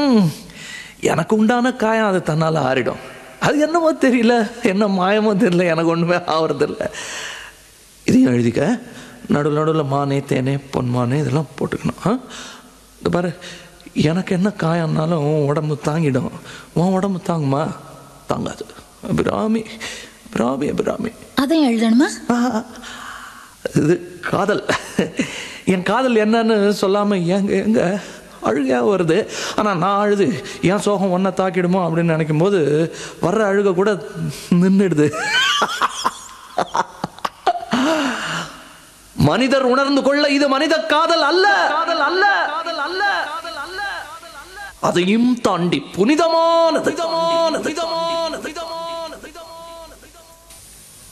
ம், எனக்கு உண்டான காயம் அது தன்னால் ஆறிடும் அது என்னமோ தெரியல என்ன மாயமோ தெரியல எனக்கு ஒன்றுமே ஆவறதில்ல இதையும் எழுதிக்க நடுவில் நடுவில் மானே தேனே பொன்மானே இதெல்லாம் போட்டுக்கணும் ஆ இந்த பாரு எனக்கு என்ன காயம்னாலும் உன் உடம்பு தாங்கிடும் உன் உடம்பு தாங்குமா தாங்காது அபிராமி அபிராமி அபிராமி அதையும் எழுதணுமா ஆ, இது காதல் என் காதல் என்னன்னு சொல்லாம எங்க எங்க அழுகையா வருது ஆனா நான் அழுது என் சோகம் ஒன்றை தாக்கிடுமோ அப்படின்னு நினைக்கும் போது வர்ற அழுக கூட நின்றுடுது மனிதர் உணர்ந்து கொள்ள இது மனித காதல் அல்ல காதல் அல்ல காதல் அல்ல அதையும் தாண்டி புனிதமானது புனிதமானது புனிதமானது